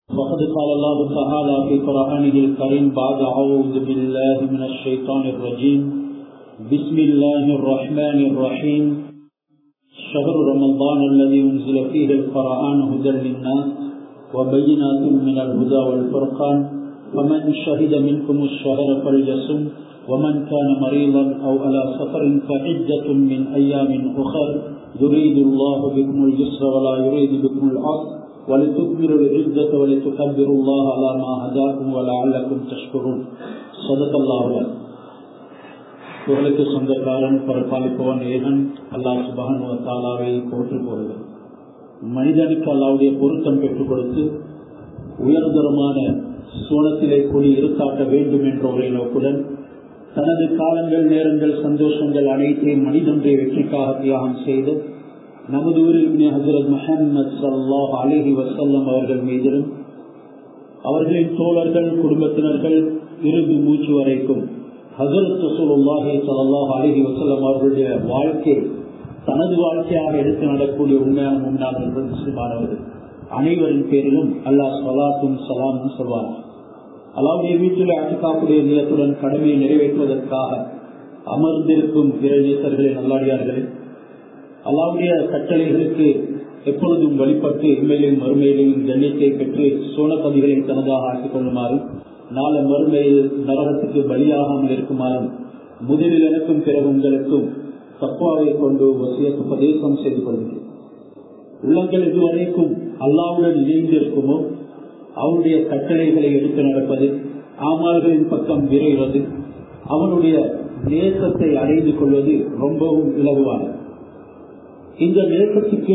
وقد قال الله تعالى في قرآنه الكريم بعد أعوذ بالله من الشيطان الرجيم بسم الله الرحمن الرحيم شهر رمضان الذي أنزل فيه القرآن هدى للناس وبينات من الهدى والفرقان فمن شهد منكم الشهر فليصم ومن كان مريضا أو على سفر فعدة من أيام أخر يريد الله بكم اليسر ولا يريد بكم العسر ولتكملوا العدة ولتكبروا الله على ما هداكم ولعلكم تشكرون صدق الله العظيم புகழுக்கு சொந்தக்காரன் பரப்பாளிப்பவன் ஏகன் அல்லாஹ் சுபகன் தாலாவை போற்று போகிறது மனிதனுக்கு அல்லாவுடைய பொருத்தம் பெற்றுக் கொடுத்து உயர்தரமான சோனத்திலே கூடி இருக்காட்ட வேண்டும் என்ற ஒரே நோக்குடன் தனது காலங்கள் நேரங்கள் சந்தோஷங்கள் அனைத்தையும் மனிதனுடைய வெற்றிக்காக தியாகம் செய்து நமது ஊரில் ஹசரத் முஹம்மது சல்லாஹ் அலிஹி வசல்லம் அவர்கள் மீதிலும் அவர்களின் தோழர்கள் குடும்பத்தினர்கள் இறுதி மூச்சு வரைக்கும் ஹசரத் ரசூலுல்லாஹி சல்லாஹ் அலிஹி வசல்லம் அவர்களுடைய வாழ்க்கை தனது வாழ்க்கையாக எடுத்து நடக்கூடிய உண்மையான முன்னாள் முஸ்லிமானவர்கள் அனைவரின் பேரிலும் அல்லாஹ் சலாத்தும் சலாமும் சொல்வார் அல்லாவுடைய வீட்டில் அட்டுக்காப்புடைய நிலத்துடன் கடமையை நிறைவேற்றுவதற்காக அமர்ந்திருக்கும் இறைநேசர்களின் நல்லாடியார்களே அல்லாவுடைய கட்டளைகளுக்கு எப்பொழுதும் வழிபட்டு இம்மையிலும் மறுமையிலும் ஜன்யத்தை பெற்று சோனப்பதிகளை தனதாக ஆக்கிக் கொள்ளுமாறு நாள மறுமையில் நரகத்துக்கு பலியாகாமல் இருக்குமாறும் முதலில் எனக்கும் பிறகு உங்களுக்கும் தப்பாவை கொண்டு வசியத்து பிரதேசம் செய்து கொள்கிறேன் உள்ளங்கள் இதுவரைக்கும் அல்லாவுடன் இணைந்து இருக்குமோ அவனுடைய கட்டளைகளை எடுத்து நடப்பது ஆமால்களின் பக்கம் விரைவது அவனுடைய நேசத்தை அடைந்து கொள்வது ரொம்பவும் இலகுவானது இந்த நேசத்துக்கு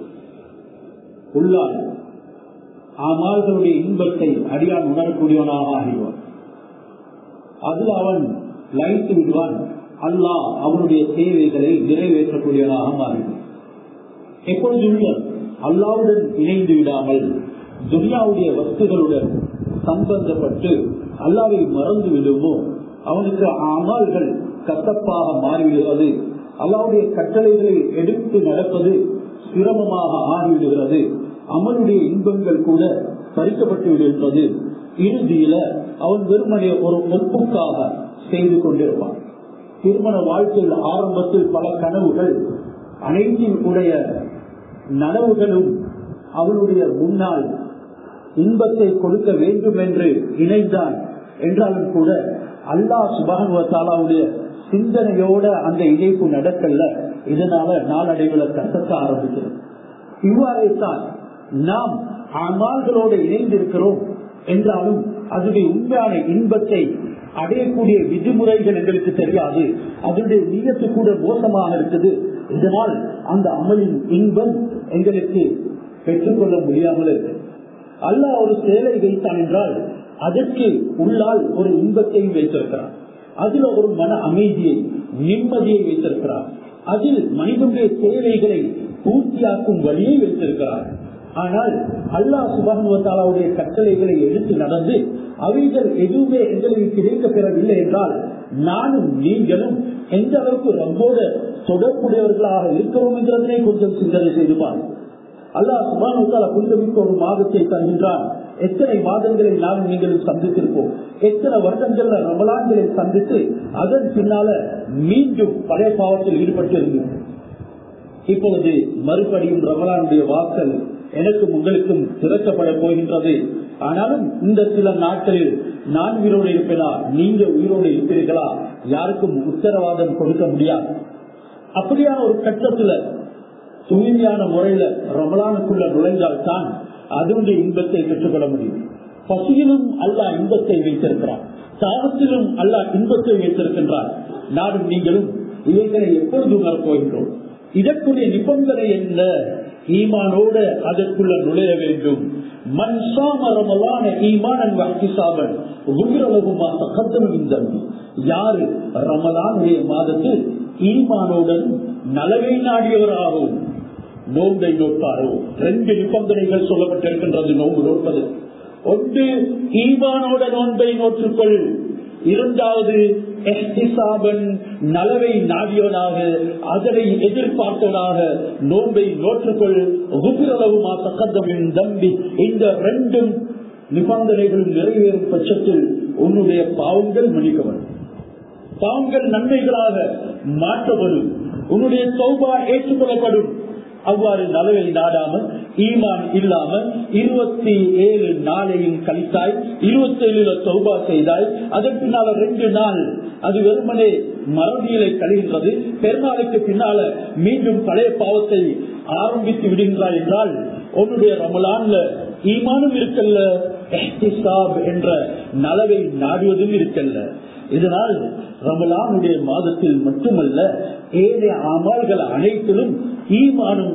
உள்ளால் ஆமால்களுடைய இன்பத்தை அடியான் உணரக்கூடியவனாக ஆகிடுவான் அதில் அவன் லைத்து விடுவான் அல்லாஹ் அவனுடைய தேவைகளை நிறைவேற்றக்கூடியவனாக மாறிடுவான் எப்பொழுதும் அல்லாவுடன் இணைந்து விடாமல் துனியாவுடைய வஸ்துகளுடன் சம்பந்தப்பட்டு அல்லாவை மறந்து விடுமோ அவனுக்கு அமல்கள் கசப்பாக மாறிவிடுகிறது அல்லாவுடைய கட்டளைகளை எடுத்து நடப்பது சிரமமாக ஆகிவிடுகிறது அமனுடைய இன்பங்கள் கூட பறிக்கப்பட்டு விடுகின்றது இறுதியில அவன் வெறுமனே ஒரு ஒப்புக்காக செய்து கொண்டிருப்பான் திருமண வாழ்க்கையில் ஆரம்பத்தில் பல கனவுகள் அனைத்தின் உடைய நனவுகளும் அவனுடைய முன்னால் இன்பத்தை கொடுக்க வேண்டும் என்று இணைந்தான் என்றாலும் கூட அல்லாஹ் சுபானுவத்தாலாவுடைய சிந்தனையோட அந்த இணைப்பு நடக்கல இதனால நாளடைவில் கசக்க ஆரம்பிக்கிறது இவ்வாறே தான் நாம் அமால்களோடு இணைந்திருக்கிறோம் என்றாலும் அதனுடைய உண்மையான இன்பத்தை அடையக்கூடிய விதிமுறைகள் எங்களுக்கு தெரியாது அதனுடைய நீயத்து கூட மோசமாக இருக்குது இதனால் அந்த அமலின் இன்பம் எங்களுக்கு பெற்றுக்கொள்ள முடியாமல் இருக்கு அல்ல ஒரு செயலை வைத்தான் என்றால் அதற்கு உள்ளால் ஒரு இன்பத்தையும் வைத்திருக்கிறான் அதில் ஒரு மன அமைதியை நிம்மதியை வைத்திருக்கிறார் அதில் மனிதனுடைய தேவைகளை பூர்த்தியாக்கும் வழியை வைத்திருக்கிறார் ஆனால் அல்லாஹ் சுபானுவத்தாலாவுடைய கட்டளைகளை எடுத்து நடந்து அவைகள் எதுவுமே எங்களுக்கு கிடைக்க பெறவில்லை என்றால் நானும் நீங்களும் எந்த அளவுக்கு ரொம்போட தொடர்புடையவர்களாக இருக்கிறோம் என்றதனை கொஞ்சம் சிந்தனை செய்து பாருங்கள் அல்லாஹ் சுபானுவத்தாலா கொஞ்சமிக்க ஒரு மாதத்தை தருகின்றான் எத்தனை மாதங்களை நானும் நீங்களும் சந்தித்திருப்போம் எத்தனை வருடங்கள்ல ரமலான்களை சந்தித்து அதன் பின்னால மீண்டும் பழைய பாவத்தில் ஈடுபட்டு இருந்தோம் இப்பொழுது மறுபடியும் ரமலானுடைய வாசல் எனக்கும் உங்களுக்கும் திறக்கப்பட போகின்றது ஆனாலும் இந்த சில நாட்களில் நான் உயிரோடு இருப்பேனா நீங்க உயிரோடு இருப்பீர்களா யாருக்கும் உத்தரவாதம் கொடுக்க முடியாது அப்படியான ஒரு கட்டத்துல தூய்மையான முறையில ரமலானுக்குள்ள நுழைந்தால் தான் அதனுடைய இன்பத்தை பெற்றுக்கொள்ள முடியும் பசியிலும் அல்லா இன்பத்தை வைத்திருக்கிறார் தாகத்திலும் அல்லா இன்பத்தை வைத்திருக்கின்றார் நானும் நீங்களும் இவைகளை எப்பொழுது உணரப் போகின்றோம் இதற்குரிய நிபந்தனை என்ன ஈமானோட அதற்குள்ள நுழைய வேண்டும் மண்சாமரமலான ஈமான் சாபன் உயிரளவுமா சகத்தமின் தம்பி யாரு ரமலானுடைய மாதத்தில் ஈமானோடன் நலவை நாடியவராகவும் நோன்பை நோட்பாரோ ரெண்டு நிபந்தனைகள் சொல்லப்பட்டிருக்கின்றது நோன்பு நோட்பது ஒன்று ஈமானோட நோன்பை நோற்றுக்கொள் இரண்டாவது நலவை நாடியவனாக அதனை எதிர்பார்த்தவனாக நோன்பை நோற்றுக்கொள் உபிரளவுமா சக்கந்தமின் தம்பி இந்த ரெண்டும் நிபந்தனைகளும் நிறைவேறும் பட்சத்தில் உன்னுடைய பாவங்கள் மன்னிக்கப்படும் பாவங்கள் நன்மைகளாக மாற்றப்படும் உன்னுடைய சௌபா ஏற்றுக்கொள்ளப்படும் அவ்வாறு நலவை நாடாமல் ஈமான் இல்லாமல் இருபத்தி ஏழு நாளையும் கழித்தாய் இருபத்தி ஏழுல சௌபா செய்தாய் அதன் பின்னால ரெண்டு நாள் அது வெறுமனே மறுபடியிலே கழிகின்றது பெருநாளுக்கு பின்னால மீண்டும் பழைய பாவத்தை ஆரம்பித்து விடுகின்றாய் என்றால் உன்னுடைய ரமலான்ல ஈமானும் இருக்கல்ல என்ற நலவை நாடுவதும் இருக்கல்ல இதனால் ரமலானுடைய மாதத்தில் மட்டுமல்ல ஏனைய அமல்கள் அனைத்திலும் ஈமானும்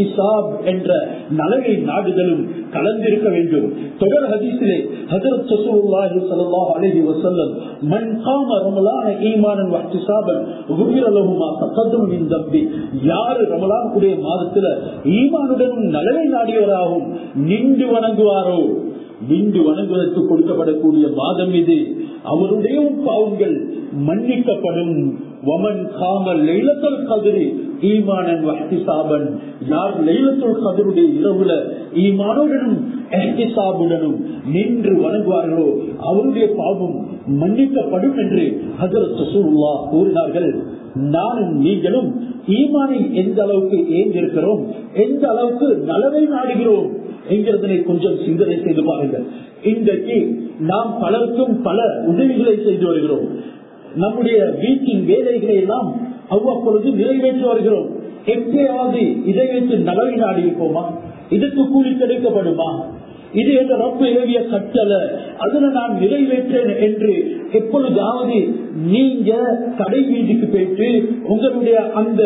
என்ற நலவை நாடுதலும் கலந்திருக்க வேண்டும் தொடர் ஹதீஸிலே ஹஜரத் ரசூலுல்லாஹி ஸல்லல்லாஹு அலைஹி வஸல்லம் மன் காம ரமலான ஈமானன் வஹ்திசாபன் குஃபிர லஹு மா தகத்தம மின் தம்பி யார் ரமலானுடைய மாதத்துல ஈமானுடனும் நலவை நாடியவராகவும் நின்று வணங்குவாரோ நின்று வணங்குவதற்கு கொடுக்கப்படக்கூடிய மாதம் இது அவருடைய பாவங்கள் மன்னிக்கப்படும் வமன் காமல் லைலத்தல் கதிரி ஈமானன் வஹ்திசாபன் யார் லைலத்துல் கதிருடைய இரவுல ஈமானுடனும் எஹ்திசாபுடனும் நின்று வணங்குவார்களோ அவருடைய பாவம் மன்னிக்கப்படும் என்று ஹஜரத் ரசூலுல்லா கூறினார்கள் நானும் நீங்களும் ஈமானை எந்த அளவுக்கு ஏந்திருக்கிறோம் எந்த அளவுக்கு நலவை நாடுகிறோம் என்கிறதனை கொஞ்சம் சிந்தனை செய்து பாருங்கள் இன்றைக்கு நாம் பலருக்கும் பல உதவிகளை செய்து வருகிறோம் நம்முடைய வீட்டின் வேலைகளை எல்லாம் அவ்வப்பொழுது நிறைவேற்றி வருகிறோம் எப்பயாவது இதை வைத்து நலவை நாடி இருப்போமா இதற்கு கூலி கிடைக்கப்படுமா இது என்ற ரப்பு ஏவிய கட்டளை அதுல நான் நிறைவேற்றேன் என்று எப்பொழுதாவது நீங்க கடை வீட்டுக்கு போயிட்டு உங்களுடைய அந்த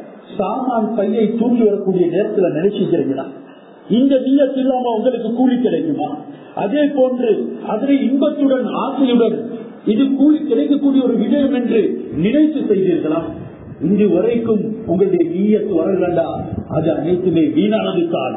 சாமான் பையை தூக்கி வரக்கூடிய நேரத்துல நினைச்சுக்கிறீங்களா இந்த நீயத்து இல்லாம உங்களுக்கு கூலி கிடைக்குமா அதே போன்று அதனை இன்பத்துடன் ஆசையுடன் இது கூலி கிடைக்கக்கூடிய ஒரு விடயம் என்று நினைத்து செய்தீர்களா இன்று வரைக்கும் உங்களுடைய நீயத்து வரலண்டா அது அனைத்துமே வீணானது தான்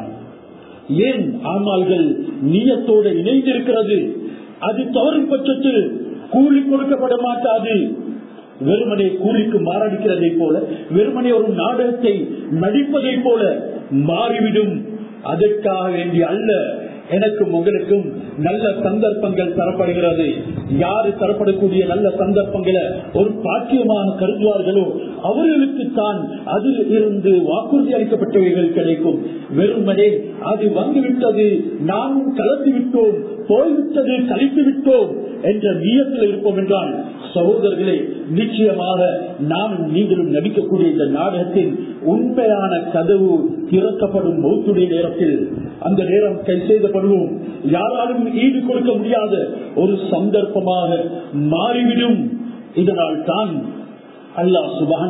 ஏன் ஆமால்கள் நீயத்தோடு இணைந்திருக்கிறது அது தவறும் பட்சத்தில் கூலி கொடுக்கப்பட மாட்டாது வெறுமனே கூலிக்கு மாரடிக்கிறதை போல வெறுமனே ஒரு நாடகத்தை நடிப்பதை போல மாறிவிடும் அதற்காக வேண்டிய அல்ல எனக்கும் உங்களுக்கும் நல்ல சந்தர்ப்பங்கள் தரப்படுகிறது யாரு தரப்படக்கூடிய நல்ல சந்தர்ப்பங்களை ஒரு பாக்கியமாக கருதுவார்களோ அவர்களுக்கு தான் அதில் இருந்து வாக்குறுதி அளிக்கப்பட்டவைகள் கிடைக்கும் வெறுமனே அது வந்துவிட்டது நாமும் கலந்து விட்டோம் போய்விட்டது கழித்து விட்டோம் என்ற நீயத்தில் இருப்போம் என்றால் சகோதரர்களே நிச்சயமாக நானும் நீங்களும் நடிக்கக்கூடிய இந்த நாடகத்தின் உண்மையான கதவு திறக்கப்படும் மௌத்துடைய நேரத்தில் அந்த நேரம் கை செய்தப்படுவோம் யாராலும் ஈடு கொடுக்க முடியாத ஒரு சந்தர்ப்பமாக மாறிவிடும் இதனால் தான் அல்லாஹ் சுபான்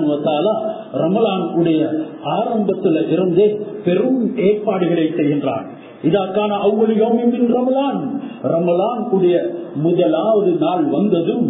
ரமலான் உடைய ஆரம்பத்தில் இருந்தே பெரும் ஏற்பாடுகளை செய்கின்றான் இதற்கான அவ்வளவு ரமலான் ரமலான் உடைய முதலாவது நாள் வந்ததும்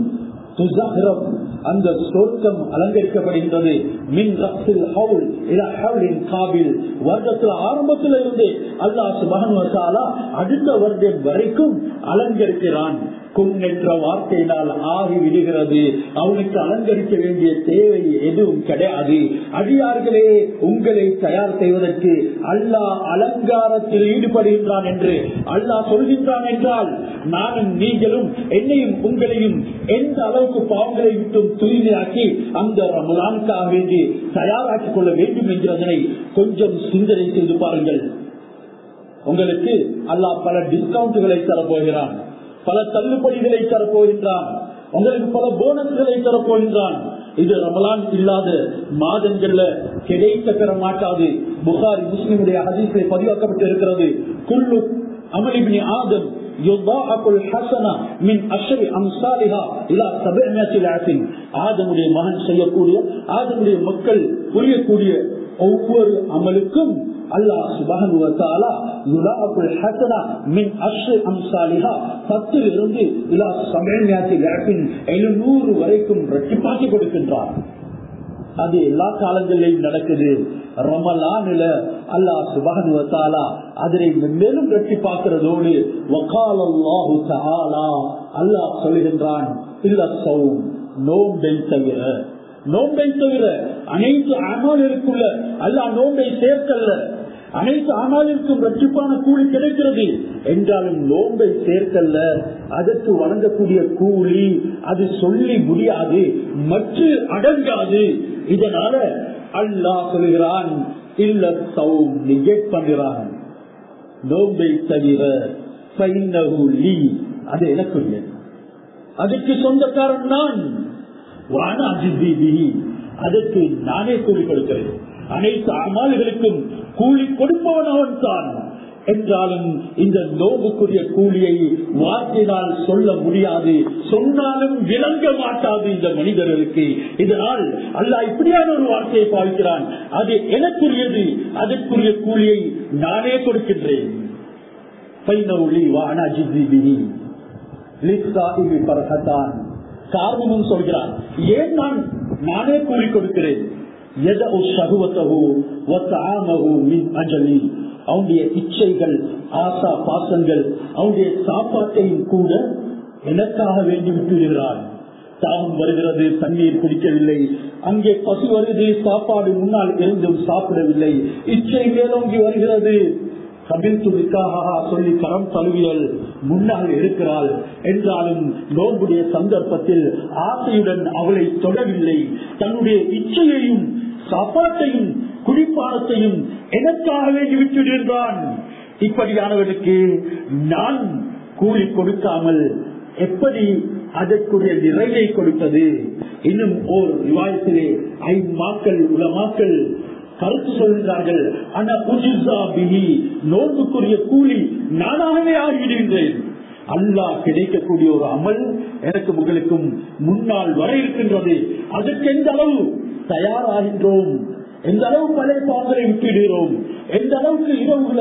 அந்த சொர்க்கம் அலங்கரிக்கப்படுகின்றது மின் ரக்தில் ஹவுல் ஹவுலின் காபில் வருடத்தில் ஆரம்பத்தில் இருந்து அல்லாஹ் சுபகன் அடுத்த வருடம் வரைக்கும் அலங்கரிக்கிறான் கும் என்ற வார்த்தையினால் ஆகி விடுகிறது அவனுக்கு அலங்கரிக்க வேண்டிய தேவை எதுவும் கிடையாது அடியார்களே உங்களை தயார் செய்வதற்கு அல்லாஹ் அலங்காரத்தில் ஈடுபடுகின்றான் என்று அல்லாஹ் சொல்கின்றான் என்றால் நானும் நீங்களும் என்னையும் உங்களையும் எந்த அளவுக்கு பாவங்களை விட்டும் தூய்மையாக்கி அந்த ரமலானுக்காக வேண்டி தயாராக்கிக் கொள்ள வேண்டும் என்கிறதனை கொஞ்சம் சிந்தனை செய்து பாருங்கள் உங்களுக்கு அல்லாஹ் பல டிஸ்கவுண்ட்களை தரப்போகிறான் பல தள்ளுபடிகளை தரப்போகின்றான் உங்களுக்கு பல போனஸ்களை தரப்போகின்றான் இது ரமலான் இல்லாத மாதங்கள்ல கிடைக்க பெற மாட்டாது புகாரி முஸ்லிமுடைய ஹதீஸை பதிவாக்கப்பட்டு இருக்கிறது குல்லு அமலிபினி ஆதம் ஆதமுடைய மகன் செய்யக்கூடிய ஆதமுடைய மக்கள் புரியக்கூடிய ஒவ்வொரு அமலுக்கும் அல்லாஹ் சுபகனுவத்தாலா யுலாபுல் ஹசனா மின் அஷ்ரு அம்சாலிஹா பத்தில் இருந்து இலா சமயத்தில் இறப்பின் எழுநூறு வரைக்கும் ரெட்டிப்பாக்கி கொடுக்கின்றார் அது எல்லா காலங்களிலும் நடக்குது ரமலானில அல்லாஹ் சுபகனுவத்தாலா அதனை மேலும் ரெட்டி பார்க்கிறதோடு வக்காலல்லாஹு தஆலா அல்லாஹ் சொல்லுகின்றான் இல்ல சௌம் நோம்பை தவிர நோம்பை தவிர அனைத்து அமலுக்குள்ள அல்லா நோம்பை சேர்க்கல்ல அனைத்து ஆனாலிற்கும் ரட்சிப்பான கூலி கிடைக்கிறது என்றாலும் நோன்பை சேர்க்கல்ல அதற்கு வழங்கக்கூடிய கூலி அது சொல்லி முடியாது மற்ற அடங்காது இதனால அல்லாஹ் சொல்கிறான் இல்ல சௌம் நிகேட் பண்ணுகிறான் நோன்பை தவிர ஃபைன்னஹு லீ. அது எனக்குரியது அதுக்கு சொந்தக்காரன் நான் வான அஜித்தி பிஹி. அதற்கு நானே கூலி கொடுக்கிறேன் அனைத்து அமால்களுக்கும் கூலி கொடுப்பவன் அவன் தான் என்றாலும் இந்த நோவுக்குரிய கூலியை வார்த்தையினால் சொல்ல முடியாது சொன்னாலும் விளங்க மாட்டாது இந்த மனிதர்களுக்கு இதனால் அல்லாஹ் இப்படியான ஒரு வார்த்தையை பாவிக்கிறான் அது எனக்குரியது அதற்குரிய கூலியை நானே கொடுக்கின்றேன் பைனவுளி வான அஜித்தி பிஹி. லிஸ்ஸாஹிபி பரஹத்தான். காரணமும் சொல்கிறான் ஏன் நான் நானே கூலி கொடுக்கிறேன் எதவு சகுவத்தகு வத்தாமகு மின் அஜலி அவனுடைய இச்சைகள் ஆசா பாசங்கள் அவனுடைய சாப்பாட்டையும் கூட எனக்காக வேண்டி விட்டுவிடுகிறான் தாகம் வருகிறது தண்ணீர் குடிக்கவில்லை அங்கே பசு வருது சாப்பாடு முன்னால் இருந்தும் சாப்பிடவில்லை இச்சை மேலோங்கி வருகிறது கபில்துக்காக சொல்லி கரம் தழுவியல் முன்னால் இருக்கிறாள் என்றாலும் நோன்புடைய சந்தர்ப்பத்தில் ஆசையுடன் அவளை தொடவில்லை தன்னுடைய இச்சையையும் சாப்பாட்டையும் குடிப்பானத்தையும் எனக்காக வேண்டி விட்டுவிடுகிறான் இப்படியானவனுக்கு நான் கூலி கொடுக்காமல் எப்படி அதற்குரிய நிறைவை கொடுப்பது இன்னும் ஓர் விவாதத்திலே ஐமாக்கள் உலமாக்கள் கருத்து சொல்கிறார்கள் ஆனா உஜிசா பிஹி நோன்புக்குரிய கூலி நானாகவே ஆகிவிடுகின்றேன் அல்லாஹ் கிடைக்கக்கூடிய ஒரு அமல் எனக்கு உங்களுக்கும் முன்னால் வர இருக்கின்றது அதற்கு எந்த அளவு தயாராகின்றோம் எந்த அளவு பழைய பாங்களை விட்டுடுகிறோம் எந்த அளவுக்கு இரவுல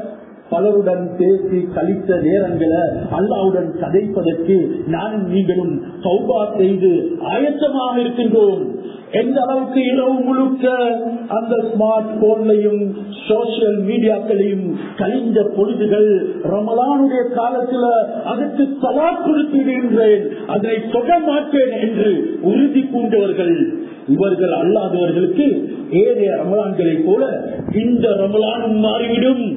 பலருடன் பேசி கழித்த நேரங்களை அல்லாவுடன் கதைப்பதற்கு நானும் நீங்களும் சௌபா செய்து ஆயத்தமாக இருக்கின்றோம் எந்த அளவுக்கு இரவு முழுக்க அந்த ஸ்மார்ட் போன்லையும் சோசியல் மீடியாக்களையும் கழிந்த பொழுதுகள் ரமலானுடைய காலத்துல அதற்கு தலா கொடுத்திடுகின்றேன் அதனை தொட மாட்டேன் என்று உறுதி பூண்டவர்கள் இவர்கள் அல்லாதவர்களுக்கு ஏழைய ரமலான்களை போல இந்த ரமலானும் மாறிவிடும்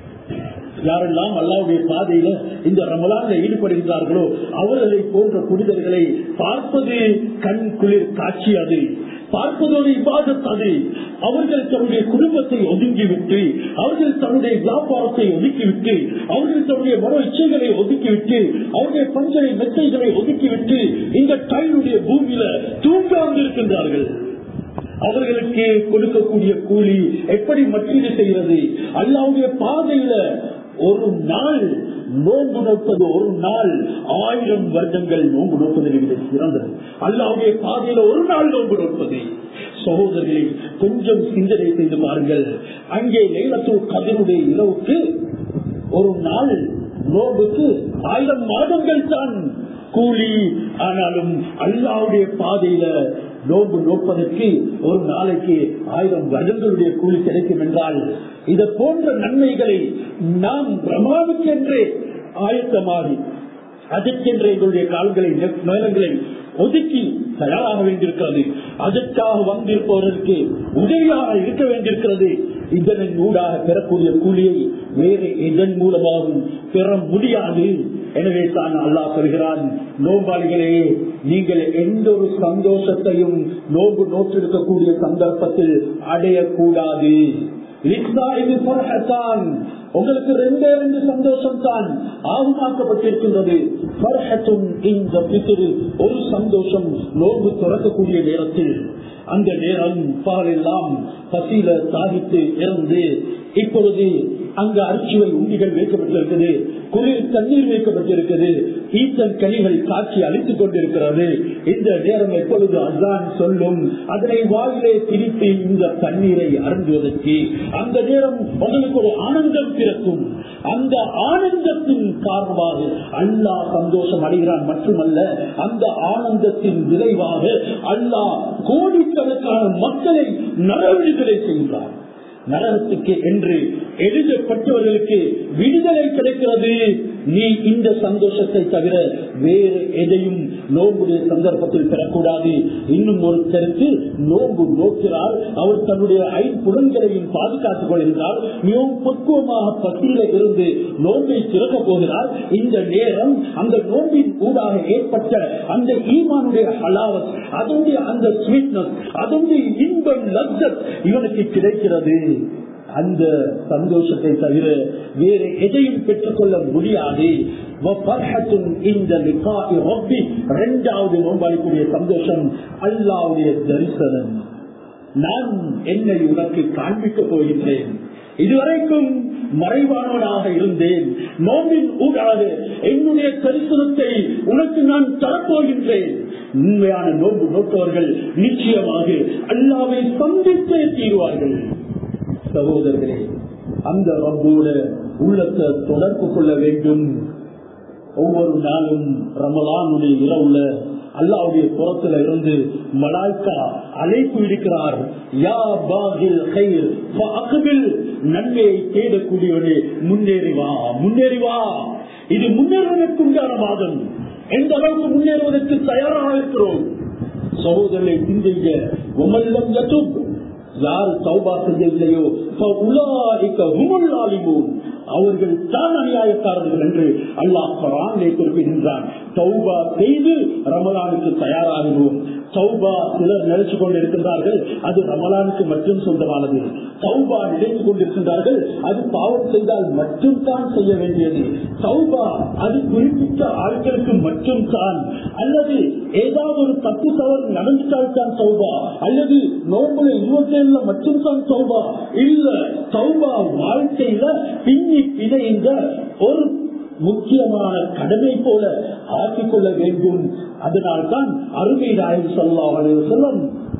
யாரெல்லாம் அல்லாவுடைய பாதையில இந்த ரமலான்ல ஈடுபடுகிறார்களோ அவர்களை போன்ற புனிதர்களை பார்ப்பது கண் குளிர் காட்சி அது பார்ப்பதோடு இபாதத் அது அவர்கள் தன்னுடைய குடும்பத்தை ஒதுங்கிவிட்டு அவர்கள் தன்னுடைய வியாபாரத்தை ஒதுக்கிவிட்டு அவர்கள் தன்னுடைய மன இச்சைகளை ஒதுக்கிவிட்டு அவருடைய பஞ்சனை மெத்தைகளை ஒதுக்கிவிட்டு இந்த டைனுடைய பூமியில தூங்க வந்திருக்கின்றார்கள் அவர்களுக்கு கொடுக்கக்கூடிய கூலி எப்படி மற்றீடு செய்கிறது அல்லாவுடைய பாதையில ஒரு நாள் நோன்பு நோப்பது ஒரு நாள் ஆயிரம் வருடங்கள் நோன்பு நோப்பதை விட சிறந்தது அல்லாவுடைய பாதையில ஒரு நாள் நோன்பு நோப்பது சகோதரர்களை கொஞ்சம் சிந்தனை செய்து பாருங்கள் அங்கே லைலத்துல் கதருடைய இரவுக்கு ஒரு நாள் நோன்புக்கு ஆயிரம் மாதங்கள் தான் கூலி ஆனாலும் அல்லாவுடைய பாதையில நோன்பு நோப்பதற்கு ஒரு நாளைக்கு ஆயிரம் வருடங்களுடைய கூலி கிடைக்கும் என்றால் இதை போன்ற நன்மைகளை நாம் பிரமாவுக்கென்றே ஆயத்தமாகி அதற்கென்ற எங்களுடைய கால்களை நேரங்களை ஒதுக்கி தயாராக வேண்டியிருக்கிறது அதற்காக வந்திருப்பவர்களுக்கு உதவியாக இருக்க வேண்டியிருக்கிறது இதனின் ஊடாக பெறக்கூடிய கூலியை வேறு இதன் மூலமாகவும் பெற முடியாது எனவே தான் அல்லாஹ் சொல்கிறான் நோம்பாளிகளே நீங்கள் எந்த ஒரு சந்தோஷத்தையும் நோம்பு நோற்றிருக்கக்கூடிய சந்தர்ப்பத்தில் அடையக்கூடாது உங்களுக்கு ரெண்டே ரெண்டு சந்தோஷம் தான் ஆகுமாக்கப்பட்டிருக்கின்றது ஒரு சந்தோஷம் நோன்பு துறக்கக்கூடிய நேரத்தில் அந்த நேரம் பாலெல்லாம் பசியில சாகித்து இறந்து இப்பொழுது அங்க அரிச்சுவை உண்டிகள் வைக்கப்பட்டிருக்கிறது குளிர் தண்ணீர் வைக்கப்பட்டிருக்கிறது ஈத்தன் கனிகள் காட்சி அழித்துக் கொண்டிருக்கிறது இந்த நேரம் எப்பொழுது அசான் சொல்லும் அதனை வாயிலே திரித்து இந்த தண்ணீரை அருந்துவதற்கு அந்த நேரம் உங்களுக்கு ஒரு ஆனந்தம் பிறக்கும் அந்த ஆனந்தத்தின் காரணமாக அல்லாஹ் சந்தோஷம் அடைகிறான் மட்டுமல்ல அந்த ஆனந்தத்தின் விளைவாக அல்லாஹ் கோடிக்கணக்கான மக்களை நரவிடுதலை செய்கிறார் நரகத்துக்கு என்று எழுதப்பட்டவர்களுக்கு விடுதலை கிடைக்கிறது நீ இந்த சந்தோஷத்தை தவிர வேறு எதையும் நோம்புடைய சந்தர்ப்பத்தில் பெறக்கூடாது இன்னும் ஒரு கருத்து நோம்பு நோக்கிறார் அவர் தன்னுடைய ஐம்புலன்களையும் பாதுகாத்துக் கொள்கிறார் மிகவும் பக்குவமாக பசியில இருந்து நோம்பை திறக்க போகிறார் இந்த நேரம் அந்த நோம்பின் ஊடாக ஏற்பட்ட அந்த ஈமானுடைய ஹலாவத் அதனுடைய அந்த ஸ்வீட்னஸ் அதனுடைய இன்பம் லப்சத் இவனுக்கு கிடைக்கிறது அந்த சந்தோஷத்தை தவிர வேறு எதையும் பெற்றுக்கொள்ள முடியாது இரண்டாவது நோம்பாளிக்குரிய சந்தோஷம் அல்லாவுடைய தரிசனம் நான் என்னை உனக்கு காண்பிக்க போகின்றேன் இதுவரைக்கும் மறைவானவனாக இருந்தேன் நோம்பின் ஊடாக என்னுடைய தரிசனத்தை உனக்கு நான் தரப்போகின்றேன் உண்மையான நோன்பு நோக்கவர்கள் நிச்சயமாக அல்லாவை சந்தித்தே தீர்வார்கள் சகோதரர்களே அந்த ரப்போட உள்ளத்தை தொடர்பு கொள்ள வேண்டும் ஒவ்வொரு நாளும் ரமலானுடைய இரவுல அல்லாவுடைய புறத்துல இருந்து மலாய்க்கா அழைப்பு இருக்கிறார் யா பாகில் கைல் நன்மையை தேடக்கூடியவனே முன்னேறி வா முன்னேறி வா இது முன்னேறுவதற்கு உண்டான மாதம் எந்த அளவுக்கு முன்னேறுவதற்கு தயாராக இருக்கிறோம் சகோதரனை சிந்திங்க உமல்லம் யதுப் யார் சௌபா செய்யவில்லையோ அவர்கள் தான் அநியாயக்காரர்கள் என்று அல்லாஹ் குரானை குறிப்பிடுகின்றான் சௌபா செய்து ரமலானுக்கு தயாராகிறோம் சௌபா சிலர் நினைச்சு கொண்டிருக்கின்றார்கள் அது ரமலானுக்கு மட்டும் சொந்தமானது சௌபா நினைத்துக் கொண்டிருக்கின்றார்கள் அது பாவம் செய்தால் மட்டும் தான் செய்ய வேண்டியது சௌபா அது குறிப்பிட்ட ஆட்களுக்கு மட்டும் தான் அல்லது ஏதாவது ஒரு தப்பு தவறு நடந்துட்டால் தான் சௌபா அல்லது நோம்புல இருபத்தி ஏழுல மட்டும் தான் சௌபா இல்ல சௌபா வாழ்க்கையில பின்னி பிணைந்த ஒரு முக்கியமான கடமை போல ஆக்கிக்கொள்ள வேண்டும் அதனால்தான் அருமை நாயகம் சொல்லாமல் சொல்லும்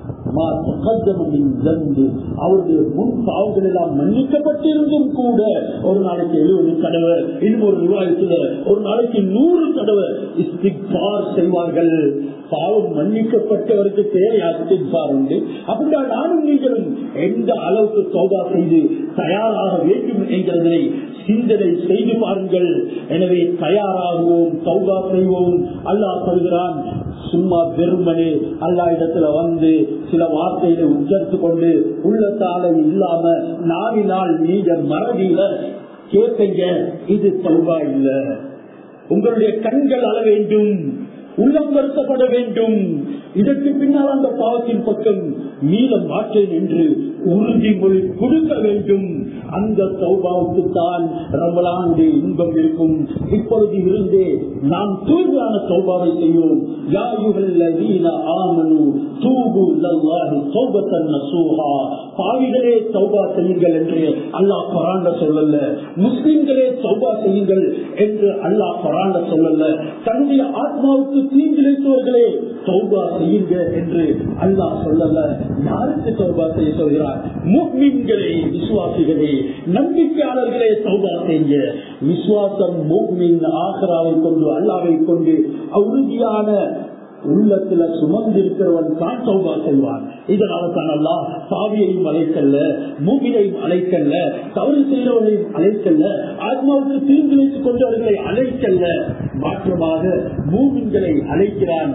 அவருடைய முன் பாவங்கள் எல்லாம் மன்னிக்கப்பட்டிருந்தும் கூட ஒரு நாளைக்கு எழுபது தடவை இன்னும் ஒரு விவாதத்துல ஒரு நாளைக்கு நூறு தடவை இஸ்திக்பார் செய்வார்கள் பாவம் மன்னிக்கப்பட்டவருக்கு தேவையா இஸ்திக்பார் உண்டு அப்படின்னா நானும் நீங்களும் எந்த அளவுக்கு சோதா செய்து தயாராக வேண்டும் என்கிறதை சிந்தனை செய்து பாருங்கள் எனவே தயாராகுவோம் சௌதா செய்வோம் அல்லாஹ் சொல்கிறான் சும்மா வெறுமனே அல்லா இடத்துல வந்து சில வார்த்தைகளை உச்சரித்து கொண்டு உள்ளத்தால இல்லாம நாவினால் நீங்க மறதியில கேட்பீங்க இது சௌபா இல்ல உங்களுடைய கண்கள் அள வேண்டும் உள்ளம் வருத்தப்பட வேண்டும் இதற்கு பின்னால் அந்த பாவத்தின் பக்கம் மீளம் மாற்றேன் என்று உறுதிமொழி கொடுக்க வேண்டும் அந்த சௌபாவுக்கு தான் ரமலானுடைய இன்பம் இருக்கும் இப்பொழுது இருந்தே நாம் தூய்மையான சௌபாவை செய்வோம் பாவிகளே சௌபா செய்யுங்கள் என்று அல்லாஹ் பராண்ட சொல்லல முஸ்லிம்களே சௌபா செய்யுங்கள் என்று அல்லாஹ் பராண்ட சொல்லல தன்னுடைய ஆத்மாவுக்கு தீங்கிழைத்தவர்களே சௌபா செய்யுங்க என்று அல்லாஹ் சொல்லல யாருக்கு சௌபா செய்ய சொல்கிறார் முக்மீன்களே விசுவாசிகளே நம்பிக்கையாளர்களே சௌபா செய்ய விசுவாசம் மூக்மின் ஆகராவை கொண்டு அல்லாவை கொண்டு உறுதியான உள்ளத்துல சுமந்திருக்கிறவன் தான் சௌபா செய்வான் இதனால தான் அல்லா சாவியையும் அழைக்கல்ல மூவினையும் அழைக்கல்ல தவறு செய்தவர்களையும் அழைக்கல்ல ஆத்மாவுக்கு தீர்ந்து கொண்டவர்களை அழைக்கல்ல மாற்றமாக மூவின்களை அழைக்கிறான்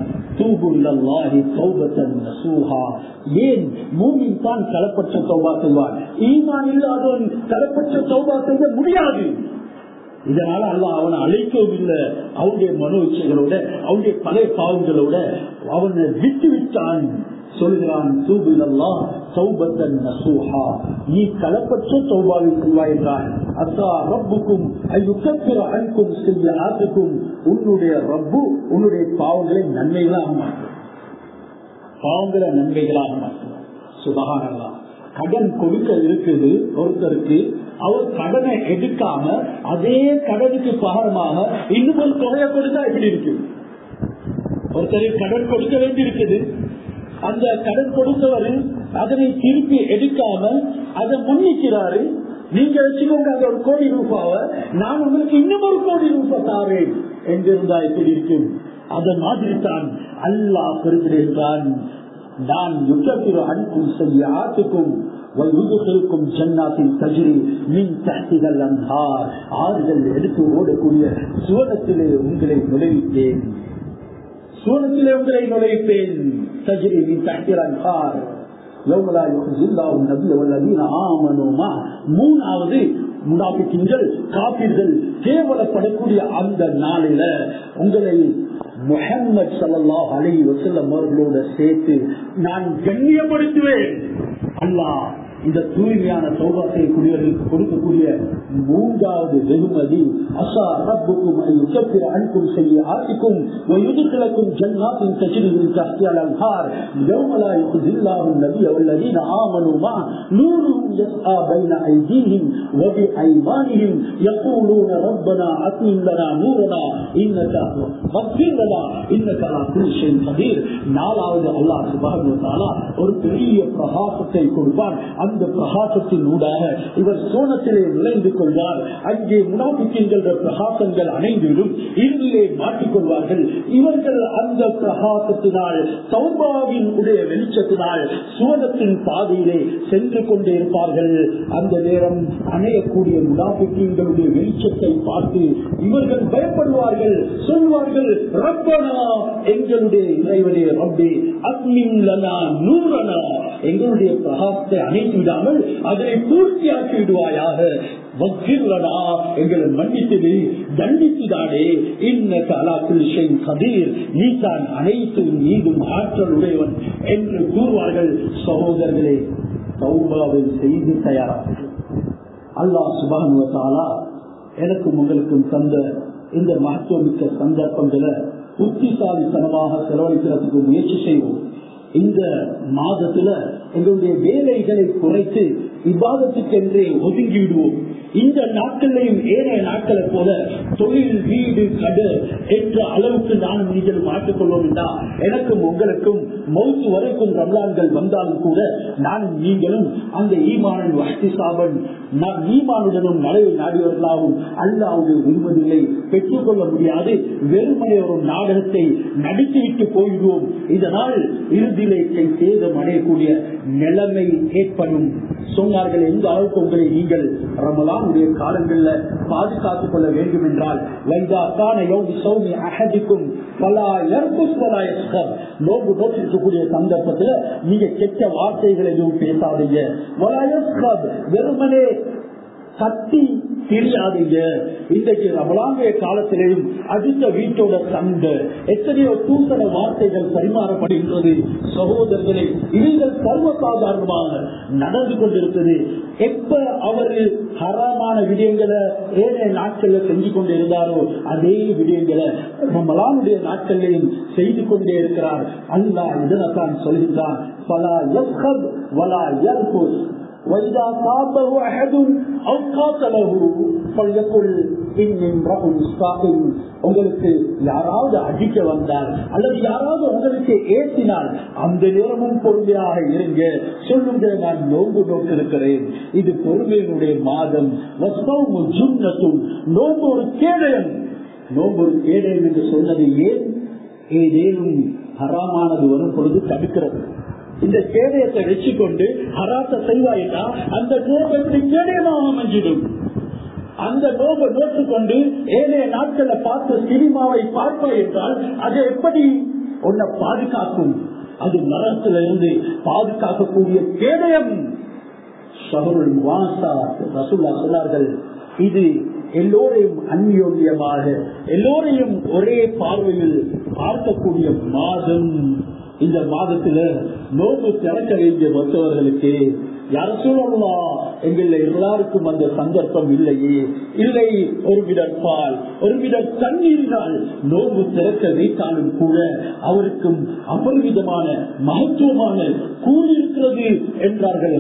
ஏன் மூமின் தான் களப்பற்ற சௌபா செய்வான் ஈமான் இல்லாதவன் களப்பற்ற சௌபா செய்ய முடியாது இதனால அல்ல அவனை அழைக்கவும் இல்லை அவனுடைய மனோ இச்சைகளோட அவனுடைய பழைய பாவங்களோட அவனை விட்டு விட்டான் சொல்கிறான் தூபிலல்லா சௌபத்தன் நசூஹா நீ களப்பற்ற சௌபாவை செய்வாய் என்றான் அத்தா ரப்புக்கும் ஐயுக்கிற அன்கும் செய்ய ஆத்துக்கும் உன்னுடைய ரப்பு உன்னுடைய பாவங்களை நன்மைகளாக மாற்றும் பாவங்களை நன்மைகளாக மாற்றும் சுபகானல்லா கடன் கொடுக்க இருக்குது ஒருத்தருக்கு அவர் கடனை எடுக்காம அதே கடனுக்கு பகரமாக இன்னும் ஒரு தொகையை கொடுத்தா எப்படி இருக்கு ஒருத்தருக்கு கடன் கொடுக்க வேண்டி இருக்குது அந்த கடன் கொடுத்தவர் அதனை திருப்பி எடுக்காம அதை முன்னிக்கிறாரு நீங்க வச்சுக்கோங்க அந்த ஒரு கோடி ரூபாவை நான் உங்களுக்கு இன்னும் ஒரு கோடி ரூபாய் தாரேன் எங்கிருந்தா எப்படி இருக்கும் அதை மாதிரி தான் அல்லாஹ் குறிப்பிடுகின்றான் நான் யுத்தத்திரு அன்பும் செய்ய ஆத்துக்கும் ويدخلكم جنات تجري من تحتها الانهار ஆறுகள் எடுத்து ஓடக்கூடிய சுவனத்திலே உங்களை நுழைவித்தேன் சுவனத்திலே உங்களை நுழைப்பேன் தஜ்ரி மின் தஹ்தில் அன்ஹார் يوم لا يخزي الله النبي والذين آمنوا معه மூணாவது முனாபிக்கின்கள் காப்பீர்கள் கேவலப்படக்கூடிய அந்த நாளில உங்களை முஹம்மது சல்லாஹ் அலி வசல்லம் அவர்களோட சேர்த்து நான் கண்ணியப்படுத்துவேன் அல்லாஹ் இந்த தூய்மையான சௌபாத்தை குடியவர்களுக்கு கொடுக்கக்கூடிய மூன்றாவது வெகுமதி அசா ரப்புக்கும் யுகத்திர அன்பும் செய்ய ஆசிக்கும் ويدخلكم جنات تجري من تحتها الانهار يوم لا يخزي الله النبي والذين امنوا معه نورهم يسعى بين ايديهم وبايمانهم يقولون ربنا اتمم لنا نورنا انك واغفر لنا انك على كل شيء قدير நாலாவது அல்லாஹ் சுப்ஹானஹு வ தஆலா ஒரு பெரிய பிரகாசத்தை கொடுப்பார் அந்த பிரகாசத்தின் ஊடாக இவர் சோனத்திலே நுழைந்து கொள்வார் அங்கே முனாபிக்கின்ற பிரகாசங்கள் அணைந்துவிடும் இருளிலே மாட்டிக்கொள்வார்கள் இவர்கள் அந்த பிரகாசத்தினால் சௌபாவின் உடைய வெளிச்சத்தினால் சுவனத்தின் பாதையிலே சென்று கொண்டே இருப்பார்கள் அந்த நேரம் அணையக்கூடிய முனாபிக்கிங்களுடைய வெளிச்சத்தை பார்த்து இவர்கள் பயப்படுவார்கள் சொல்வார்கள் ரப்பனா எங்களுடைய இறைவனே ரப்பே அக்மின்லனா நூறனா எங்களுடைய பிரகாசத்தை அணைத்து விடாமல் அதை பூர்த்தியாக்கி விடுவாயாக வக்கிரனா எங்களை மன்னித்தது தண்டித்துதானே இன்ன கலாக்குள் கதீர் நீ தான் அனைத்து மீதும் ஆற்றல் உடையவன் என்று கூறுவார்கள் சகோதரர்களே சௌபாவை செய்து தயாராக அல்லாஹ் சுபானுவத்தாலா எனக்கும் உங்களுக்கும் தந்த இந்த மகத்துவமிக்க சந்தர்ப்பங்களை புத்திசாலித்தனமாக செலவழிக்கிறதுக்கு முயற்சி செய்வோம் இந்த மாதத்துல எங்களுடைய வேலைகளை குறைத்து விவாதத்துக்கென்றே ஒதுங்கி விடுவோம் இந்த நாட்களையும் ஏனைய நாட்களை போல தொழில் வீடு கடை என்ற அளவுக்கு நானும் நீங்கள் மாற்றிக்கொள்வோம் என்றா எனக்கும் உங்களுக்கும் மௌத்து வரைக்கும் ரம்லான்கள் வந்தாலும் கூட நானும் நீங்களும் அந்த ஈமானின் வசதி சாபன் நான் ஈமானுடனும் மலையை நாடியவர்களாகவும் அல்லாவுடைய விரும்பவில்லை பெற்றுக்கொள்ள முடியாது வெறுமனை ஒரு நாடகத்தை நடித்துவிட்டு போய்விடுவோம் இதனால் இறுதியிலே சேதம் அடையக்கூடிய நிலைமை ஏற்படும் சொன்னார்கள் எந்த அளவுக்கு உங்களை நீங்கள் ரமலானுடைய காலங்கள்ல பாதுகாத்துக் கொள்ள வேண்டும் என்றால் வைதா கான யோகி சௌமி அகதிக்கும் பலா எர்புஸ் பலா எஸ்கர் நோம்பு நோட்டிருக்கக்கூடிய சந்தர்ப்பத்துல நீங்க கெட்ட வார்த்தைகள் எதுவும் பேசாதீங்க வலா எஸ்கர் வெறுமனே கத்தி தெரியாதீங்க இன்றைக்கு ரமலாங்கிய காலத்திலேயும் அடுத்த வீட்டோட சண்டை எத்தனையோ தூசண வார்த்தைகள் பரிமாறப்படுகின்றது சகோதரர்களே இவைகள் சர்வசாதாரணமாக நடந்து கொண்டிருக்கிறது எப்ப அவரு ஹராமான விடயங்களை ஏனைய நாட்கள்ல செஞ்சு கொண்டு இருந்தாரோ அதே விடயங்களை ரமலானுடைய நாட்களிலையும் செய்து கொண்டே இருக்கிறார் அல்லா இதனைத்தான் சொல்கின்றான் பலா எஸ்ஹப் வலா எல்புஸ் وإذا صابه أحد أو قاتله فليقل إني امرأ صائم உங்களுக்கு யாராவது அடிக்க வந்தால் அல்லது யாராவது உங்களுக்கு ஏற்றினால் அந்த நேரமும் பொறுமையாக இருங்க சொல்லுங்க நான் நோன்பு நோக்கிருக்கிறேன் இது பொறுமையினுடைய மாதம் ஜுன்னத்தும் நோன்பு ஒரு கேடயம் நோன்பு ஒரு கேடயம் என்று சொன்னது ஏன் ஏதேனும் ஹராமானது வரும் பொழுது தடுக்கிறது இந்த கேடயத்தை வச்சுக்கொண்டு ஹராத்த செய்வாயிட்டா அந்த நோபத்தை கேடயமாக அமைஞ்சிடும் அந்த நோபை நோட்டுக்கொண்டு ஏழைய நாட்கள பார்த்த சினிமாவை பார்ப்பாய் என்றால் அது எப்படி உன்னை பாதுகாக்கும் அது நரகத்தில இருந்து பாதுகாக்கக்கூடிய கேடயம் ஷஹருல் வாசா ரசுல்லா சொன்னார்கள் இது எல்லோரையும் அந்யோன்யமாக எல்லோரையும் ஒரே பார்வையில் பார்க்கக்கூடிய மாதம் இந்த மாதத்துல நோம்பு திறக்க வேண்டிய மற்றவர்களுக்கு யார சொல்லலாம் எங்கள எல்லாருக்கும் அந்த சந்தர்ப்பம் இல்லையே இல்லை ஒரு விடர் பால் ஒரு விடர் தண்ணீரினால் நோம்பு திறக்க வைத்தாலும் கூட அவருக்கும் அபரிவிதமான மகத்துவமான கூலி இருக்கிறது என்றார்கள்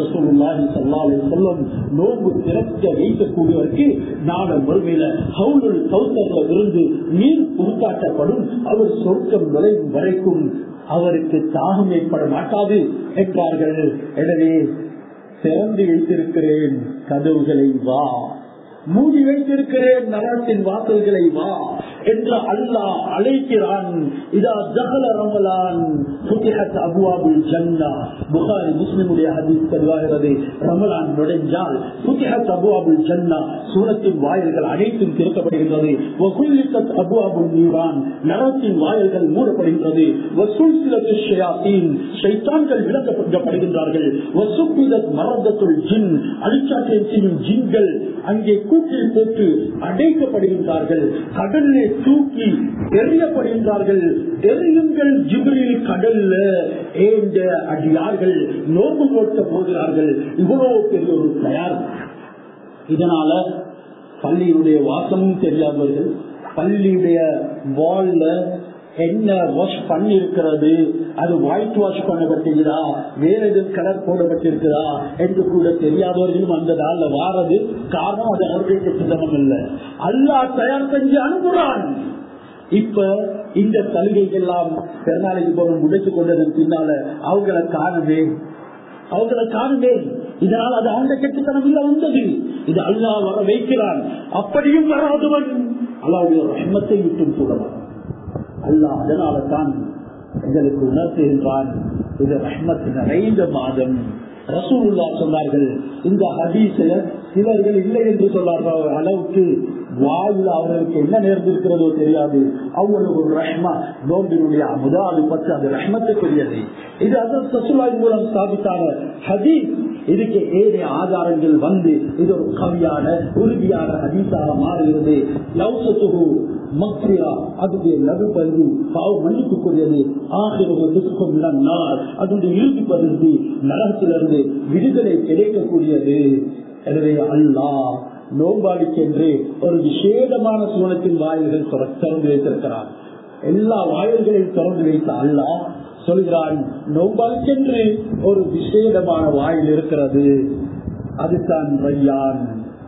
சொல்லும் நோம்பு திறக்க வைக்கக்கூடியவருக்கு நாட மறுமையில ஹவுலுள் கௌசர்ல இருந்து நீர் உருட்டாட்டப்படும் அவர் சொர்க்கம் நுழையும் வரைக்கும் அவருக்கு தாகம் ஏற்பட மாட்டாது என்றார்கள் எனவே திறந்து வைத்திருக்கிறேன் கதவுகளை வா மூடி வைத்திருக்கிறேன் நரகத்தின் வாசல்களை வா என்ற அல்லாஹ் அழைக்கிறான் இதா ஜஹல ரமலான் புத்திஹத் அபுவாபுல் ஜன்னா புகாரி முஸ்லிமுடைய ஹதீஸ் தெளிவாகிறது ரமலான் நுழைஞ்சால் புத்திஹத் அபுவாபுல் ஜன்னா சூரத்தின் வாயில்கள் அனைத்தும் திறக்கப்படுகின்றது வகுல்லிக்கத் அபுவாபுல் நீரான் நரத்தின் வாயில்கள் மூடப்படுகின்றது வசூல்சிலத்து ஷயாத்தீன் ஷைத்தான்கள் விளக்கப்படுகின்றார்கள் வசுப்பிதத் மரதத்துள் ஜின் அழிச்சாட்டியம் செய்யும் ஜின்கள் அங்கே கூட்டில் போட்டு அடைக்கப்படுகின்றார்கள் கடல்லே தூக்கி எறியப்படுகின்றார்கள் எரியுங்கள் ஜிபிரில் கடல்ல ஏந்த அடியார்கள் நோம்பு போட்ட போகிறார்கள் இவ்வளவு பெரிய ஒரு தயார் இதனால பள்ளியுடைய வாசமும் தெரியாதவர்கள் பள்ளியுடைய வால்ல என்ன வாஷ் பண்ணிருக்கிறது அது ஒயிட் வாஷ் பண்ணப்பட்டிருக்கிறா வேற எதுவும் கலர் போடப்பட்டிருக்கிறா என்று கூட தெரியாதவர்களும் அந்த நாள்ல வாரது காரணம் அது அவருடைய கெட்டுத்தனம் இல்லை அல்லா தயார் செஞ்சு அனுப்புறான் இப்ப இந்த சலுகைகள் எல்லாம் பெருநாளைக்கு போன முடித்துக் கொண்டதன் பின்னால அவங்களை காணவே அவங்களை காணுமே இதனால் அது அவங்க கெட்டுத்தனம் இல்ல வந்தது இது அல்லா வர வைக்கிறான் அப்படியும் வராதவன் அல்லாவுடைய ரஹ்மத்தை விட்டும் கூடவன் அல்லா அதனால தான் எங்களுக்கு உணர்த்துகின்றான் இது ரஹ்மத் நிறைந்த மாதம் ரசூலுல்லா சொன்னார்கள் இந்த ஹதீஸ சிலர்கள் இல்லை என்று சொன்னார்கள் அளவுக்கு வாழ்வில் அவர்களுக்கு என்ன நேர்ந்திருக்கிறதோ தெரியாது அவ்வளவு ஒரு ரஹ்மா நோம்பினுடைய முதலாவது பத்து அது ரஹ்மத்துக்குரியது இது அதன் சசுலாய் மூலம் ஸ்தாபித்தான ஹதீஸ் இதுக்கு ஏழை ஆதாரங்கள் வந்து இது ஒரு கவியான உறுதியான ஹதீஸாக மாறுகிறது லவ்சத்துகு மக்ரியா அதுடைய லகு பகுதி பாவ மன்னிப்புக்குரியது ஆகிரவு துக்கம் நாள் அதனுடைய இறுதி பகுதி நரகத்திலிருந்து விடுதலை கிடைக்கக்கூடியது எனவே அல்லாஹ் நோம்பாடிக்கென்று ஒரு விசேடமான சூழத்தின் வாயில்கள் திறந்து வைத்திருக்கிறார் எல்லா வாயில்களையும் திறந்து வைத்த அல்லாஹ் சொல்கிறான் நோம்பாடிக்கென்று ஒரு விசேடமான வாயில் இருக்கிறது அதுதான் ரையான்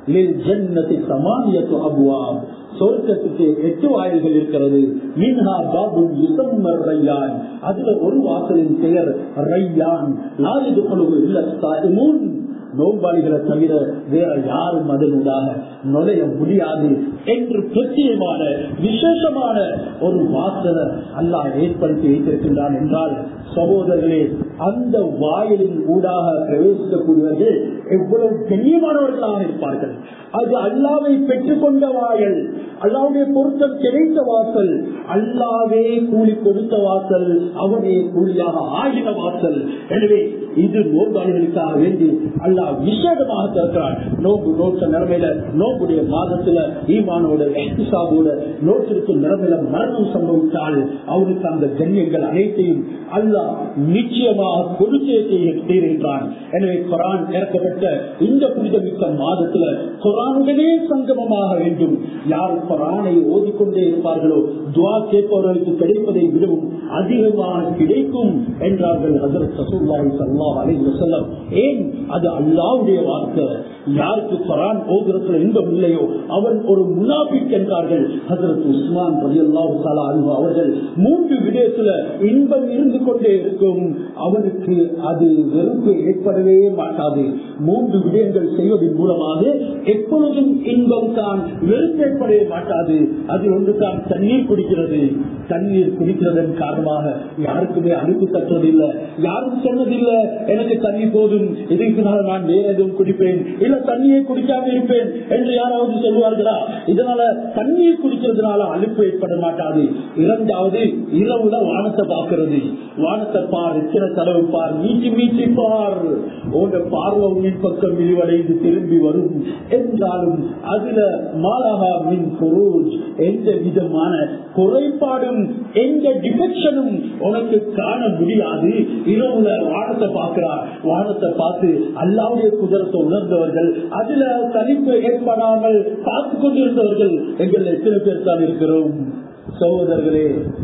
சமானியத்து அபுவாம் சொர்க்கத்துக்கு எட்டு வாயில்கள் இருக்கிறது மின்ஹா பாபு யுசம்மர் ரையான் அதுல ஒரு வாசலின் பெயர் ரையான் நாலு குழு இல்ல நோம்பாளிகளை தவிர வேற யாரும் அதனூடாக நுழைய முடியாது என்று பிரத்தியமான விசேஷமான ஒரு வாசலை அல்லாஹ் ஏற்படுத்தி வைத்திருக்கின்றான் என்றால் சகோதரர்களே அந்த வாயிலின் ஊடாக பிரவேசிக்கக்கூடியவர்கள் எவ்வளவு கண்ணியமானவர்களாக இருப்பார்கள் அது அல்லாவை பெற்றுக்கொண்ட வாயல் அல்லாவுடைய பொருத்தம் கிடைத்த வாசல் அல்லாவே கூலி கொடுத்த வாசல் அவனே கூலியாக ஆகின வாசல் எனவே இது நோம்பாளிகளுக்காக வேண்டி அல்லாஹ் விசேடமாக திறக்கிறான் நோம்பு நோட்ட நிலைமையில நோம்புடைய மாதத்துல ஈமானோட எஹ்திசாபோட நோட்டிற்கு நிலைமையில மரணம் சம்பவித்தால் அவனுக்கு அந்த கண்ணியங்கள் அனைத்தையும் அல்லாஹ் நிச்சயமாக கொடுத்தே செய்கின்றான் எனவே குரான் இறக்கப்பட்ட இந்த புனிதமிக்க மாதத்துல குரானுடனே சங்கமமாக வேண்டும் யார் குரானை ஓதிக்கொண்டே இருப்பார்களோ துவா கேட்பவர்களுக்கு கிடைப்பதை விடவும் அதிகமாக கிடைக்கும் என்றார்கள் ஹசரத் சசூல்லாஹி சல்லா அலை வசல்லம் ஏன் அது அல்லாவுடைய வார்த்தை யாருக்கு குரான் ஓதுறதுல இன்பம் இல்லையோ அவன் ஒரு முனாபிக் என்றார்கள் ஹசரத் உஸ்மான் ரவி அல்லாஹு அவர்கள் மூன்று விடயத்துல இன்பம் இருந்து கொண்டே இருக்கும் அவனுக்கு அது வெறுப்பு ஏற்படவே மாட்டாது மூன்று விடயங்கள் செய்வதன் மூலமாக எப்பொழுதும் இன்பம் தான் வெறுப்பு ஏற்படவே மாட்டாது அது ஒன்று தான் தண்ணீர் குடிக்கிறது தண்ணீர் குடிக்கிறதன் காரணமாக யாருக்குமே அனுப்பு தட்டுவதில்லை யாரும் சொன்னதில்லை எனக்கு தண்ணி போதும் இதுக்கு நான் வேற எதுவும் குடிப்பேன் இல்ல தண்ணியை குடிக்காம இருப்பேன் என்று யாராவது சொல்லுவார்களா இதனால தண்ணீர் குடிக்கிறதுனால அலுப்பு ஏற்பட மாட்டாது இரண்டாவது இரவுல வானத்தை பார்க்கிறது வானத்தை பார் இத்தனை தடவை பார் மீச்சி மீச்சி பார் உங்க பார்வை உன் பக்கம் விரிவடைந்து திரும்பி வரும் என்றாலும் அதுல மாலகா மின் குரூஜ் எந்த விதமான குறைபாடும் எந்த டிஃபெக்ஷனும் உனக்கு காண முடியாது இரவுல வானத்தை பார்க்கிறார் வானத்தை பார்த்து அல்லாவுடைய குதிரத்தை உணர்ந்தவர்கள் அதுல தனிப்பு ஏற்படாமல் பார்த்து கொண்டிருந்தவர்கள் எங்கள் எத்தனை பேர் தான் இருக்கிறோம் சகோதரர்களே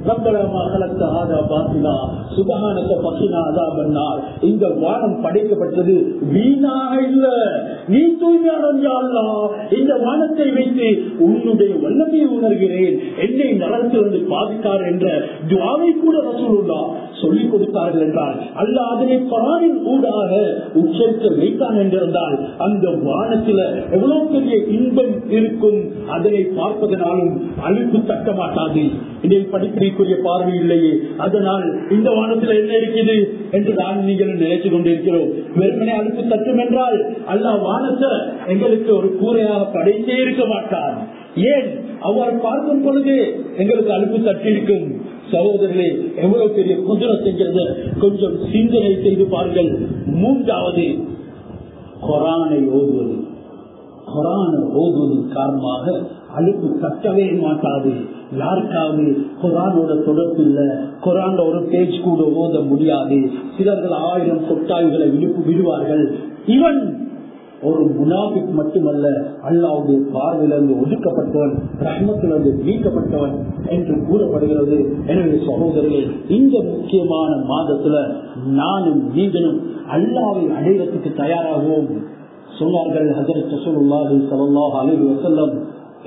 சுபகானத்தை பசினா அதா பண்ணார் இந்த வானம் படைக்கப்பட்டது வீணாக இல்ல நீ தூய்மையான இந்த வானத்தை வைத்து உன்னுடைய வல்லமையை உணர்கிறேன் என்னை நரத்திலிருந்து பாதித்தார் என்ற துவாவை கூட ரசூலுல்லா சொல்லிக் கொடுத்தார்கள் என்றால் அல்ல அதனை பரானின் ஊடாக உச்சரிக்க வைத்தான் என்றிருந்தால் அந்த வானத்தில எவ்வளவு பெரிய இன்பம் இருக்கும் அதனை பார்ப்பதனாலும் அழுப்பு தட்ட மாட்டாது இதில் படிப்பிற்குரிய பார்வை இல்லையே அதனால் இந்த வானத்தில் என்ன இருக்குது என்று நான் நீங்கள் நினைச்சு கொண்டிருக்கிறோம் வெறுமனே அழுப்பு தட்டும் என்றால் அல்ல வானத்தை எங்களுக்கு ஒரு கூரையாக படைத்தே இருக்க மாட்டார் ஏன் அவர் பார்க்கும் பொழுது எங்களுக்கு அழுப்பு தட்டிருக்கும் சகோதரர்களே எவ்வளவு பெரிய குதிரை செஞ்சத கொஞ்சம் சிந்தனை செய்து பாருங்கள் மூன்றாவது கொரானை ஓதுவது கொரானை ஓதுவதன் காரணமாக அழுப்பு தட்டவே மாட்டாது யாருக்காவது குரானோட தொடர்பு இல்ல குரான் ஒரு பேஜ் கூட ஓத முடியாது சிலர்கள் ஆயிரம் கொட்டாய்களை விடுப்பு விடுவார்கள் இவன் ஒரு முனாபிக் மட்டுமல்ல அல்லாவுடைய பார்வையிலிருந்து ஒதுக்கப்பட்டவன் ரஹ்மத்திலிருந்து நீக்கப்பட்டவன் என்று கூறப்படுகிறது எனவே சகோதரர்கள் இந்த முக்கியமான மாதத்துல நானும் நீங்களும் அல்லாவை அடைவதற்கு தயாராகுவோம் சொன்னார்கள் ஹசரத் ரசூலுல்லாஹி ஸல்லல்லாஹு அலைஹி வஸல்லம்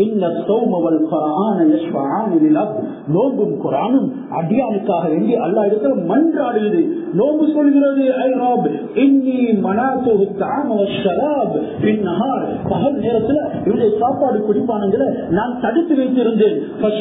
நோம்பும் குரானும் அடியானுக்காக வேண்டி அல்லா இருக்கிற மன்றாடுகிறது நோம்பு சொல்கிறது பகல் நேரத்துல இவருடைய சாப்பாடு குடிப்பானங்களை நான் தடுத்து வைத்திருந்தேன்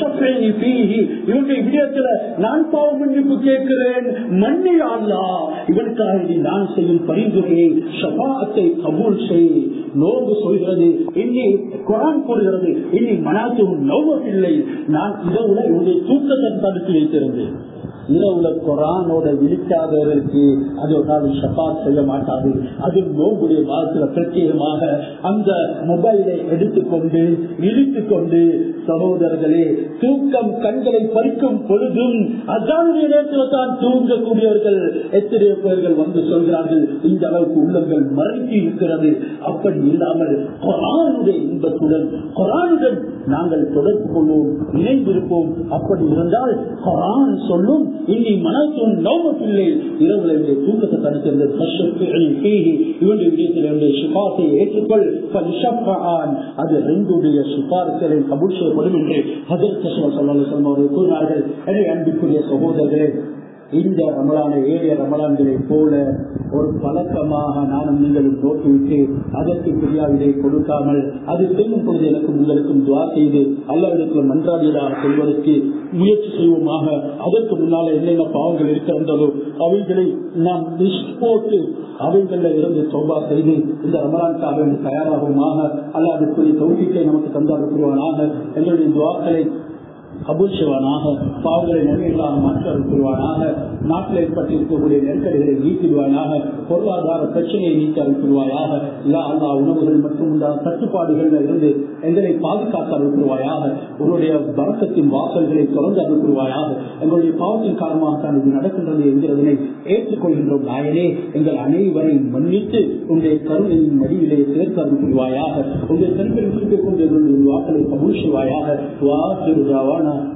இவருடைய விடயத்துல நான் பாவ மன்னிப்பு கேட்கிறேன் மன்னி அல்லா இவனுக்காக நான் செய்யும் பரிந்துரையை ஷபாத்தை கபூல் செய் நோம்பு சொல்கிறது இன்னி குரான் கூறுகிறது இனி மனாத்தும் நோவதில்லை நான் இரவுல இவருடைய தூக்கத்தை தடுத்து வைத்திருந்தேன் இரவுல குரானோட விழிக்காதவர்களுக்கு அது ஒரு நாள் ஷபாத் செய்ய மாட்டாது அது நோம்புடைய மாதத்துல பிரத்யேகமாக அந்த மொபைலை எடுத்துக்கொண்டு இழுத்துக் கொண்டு சகோதரர்களே தூக்கம் கண்களை பறிக்கும் பொழுதும் அதானுடைய நேரத்தில் தான் தூங்கக்கூடியவர்கள் எத்தனை பேர்கள் வந்து சொல்கிறார்கள் இந்த அளவுக்கு உள்ளங்கள் மறைத்து இருக்கிறது அப்படி இல்லாமல் கொரானுடைய இன்பத்துடன் கொரானுடன் நாங்கள் தொடர்பு கொள்வோம் இணைந்திருப்போம் அப்படி இருந்தால் கொரான் சொல்லும் இனி மனசும் நோமத்தில்லை இரவுல இவருடைய தூக்கத்தை தடுத்திருந்தது இவனுடைய விடயத்தில் சுபாசை ஏற்றுக்கொள் அது ரெண்டுடைய சுபாரத்தை கபூல் செய்யப்படும் என்று ஹஜரத் அவர்கள் கூறினார்கள் எனவே அன்பிற்குரிய சகோதரர்களே இந்த ரமலான ஏழைய ரமலான்களை போல ஒரு பழக்கமாக நானும் நீங்களும் நோக்கிவிட்டு அதற்கு பிரியாவிடை கொடுக்காமல் அது செல்லும் பொழுது எனக்கும் உங்களுக்கும் துவா செய்து அல்லவர்களுக்கு மன்றாடியதாக சொல்வதற்கு முயற்சி செய்வோமாக அதற்கு முன்னால என்னென்ன பாவங்கள் இருக்கின்றதோ அவைகளை நாம் லிஸ்ட் போட்டு அவைகள்ல இருந்து சௌபா செய்து இந்த ரமலானுக்காக வேண்டி தயாராகுமாக அல்லாதற்குரிய தொகுதிக்கை நமக்கு தந்தார் புரிவானாக எங்களுடைய துவாக்களை கபூஷவானாக பாவங்களை நன்மைகளாக மாற்றம் புரிவானாக நாட்டில் ஏற்பட்டிருக்கக்கூடிய நெருக்கடிகளை நீக்கிடுவானாக பொருளாதார பிரச்சனையை நீக்கி அனுப்பிடுவாயாக இல்லா அல்லா உணவுகள் மற்றும் உண்டான தட்டுப்பாடுகளில் இருந்து எங்களை பாதுகாக்க அனுப்பிடுவாயாக உன்னுடைய பரக்கத்தின் வாசல்களை தொடர்ந்து அனுப்பிடுவாயாக எங்களுடைய பாவத்தின் காரணமாக தான் இது நடக்கின்றது என்கிறதனை ஏற்றுக்கொள்கின்றோம் நாயனே எங்கள் அனைவரையும் மன்னித்து உங்களுடைய கருணையின் மடியிலே சேர்த்து அனுப்பிடுவாயாக உங்கள் செல்வரை கொண்டு எங்களுடைய வாக்களை கபூஷிவாயாக வா திருஜாவான